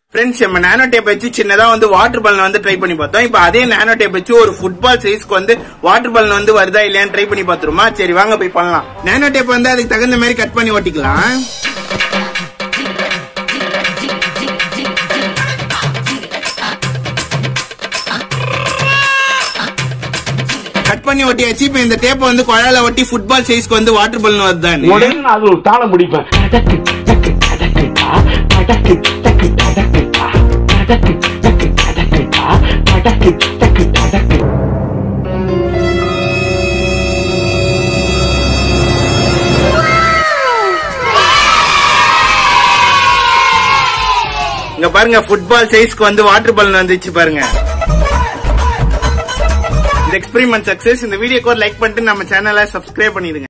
Friends நம்ம நானோ tape வச்சு சின்னதா வந்து வாட்டர் பலன் வந்து ட்ரை பண்ணி பார்த்தோம் இப்போ அதே நானோ டேப் வச்சு ஒரு ஃபுட்பால் சைஸ்க்கு வந்து வாட்டர் பலன் வந்து வருதா இல்லையான்னு ட்ரை பண்ணி பார்த்துருமா சரி வாங்க போய் பண்ணலாம் நானோ டேப் வந்து அதுக்கு தகுந்த மாதிரி கட் பண்ணி ஒட்டிக்கலாம் கட் பண்ணி ஒட்டியாச்சு இப்போ இந்த டேப்பை வந்து குழால ஒட்டி ஃபுட்பால் சைஸ்க்கு வந்து வாட்டர் பலன் வருதான்னு உடனே நான் அது ஒரு தாளம் முடிப்பேன் டக்கு, டக்கு, டக்கு, டா, டக்கு, டக்கு, டக்கு, டா, டக்கு, டக்கு, டக்கு, டா, டக்கு, டக்கு, டக்கு. இங்க பாருங்க ஃபுட்பால் சைஸ்க்கு வந்து வாட்டர் பலன் வந்துச்சு பாருங்க இந்த எக்ஸ்பெரிமெண்ட் சக்சஸ் இந்த வீடியோக்கு ஒரு லைக் பண்ணிட்டு நம்ம சேனலை சப்ஸ்கிரைப் பண்ணிடுங்க